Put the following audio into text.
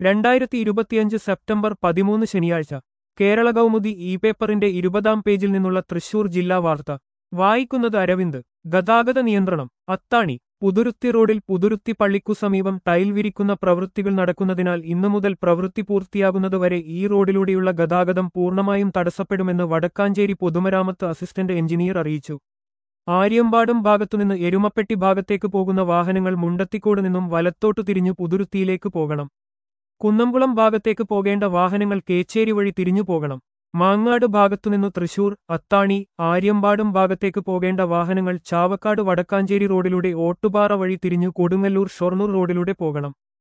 രണ്ടായിരത്തി ഇരുപത്തിയഞ്ച് സെപ്റ്റംബർ പതിമൂന്ന് ശനിയാഴ്ച കേരള കൗമുദി ഇ പേപ്പറിന്റെ ഇരുപതാം പേജിൽ നിന്നുള്ള തൃശൂർ ജില്ലാ വാർത്ത വായിക്കുന്നത് അരവിന്ദ് ഗതാഗത നിയന്ത്രണം അത്താണി പുതുരുത്തി റോഡിൽ പുതുരുത്തി പള്ളിക്കു സമീപം ടൈൽ വിരിക്കുന്ന പ്രവൃത്തികൾ നടക്കുന്നതിനാൽ ഇന്നു മുതൽ പ്രവൃത്തി പൂർത്തിയാകുന്നതുവരെ ഈ റോഡിലൂടെയുള്ള ഗതാഗതം പൂർണ്ണമായും തടസ്സപ്പെടുമെന്ന് വടക്കാഞ്ചേരി പൊതുമരാമത്ത് അസിസ്റ്റന്റ് എഞ്ചിനീയർ അറിയിച്ചു ആര്യമ്പാടും ഭാഗത്തുനിന്ന് എരുമപ്പെട്ടി ഭാഗത്തേക്ക് പോകുന്ന വാഹനങ്ങൾ മുണ്ടത്തിക്കോട് നിന്നും വലത്തോട്ടു തിരിഞ്ഞു പുതുരുത്തിയിലേക്ക് പോകണം കുന്നംകുളം ഭാഗത്തേക്ക് പോകേണ്ട വാഹനങ്ങൾ കേച്ചേരി വഴി തിരിഞ്ഞു പോകണം മാങ്ങാട് ഭാഗത്തുനിന്നു തൃശൂർ അത്താണി ആര്യമ്പാടും ഭാഗത്തേക്ക് പോകേണ്ട വാഹനങ്ങൾ ചാവക്കാട് വടക്കാഞ്ചേരി റോഡിലൂടെ ഓട്ടുപാറ വഴി തിരിഞ്ഞു കൊടുങ്ങല്ലൂർ ഷൊർണൂർ റോഡിലൂടെ പോകണം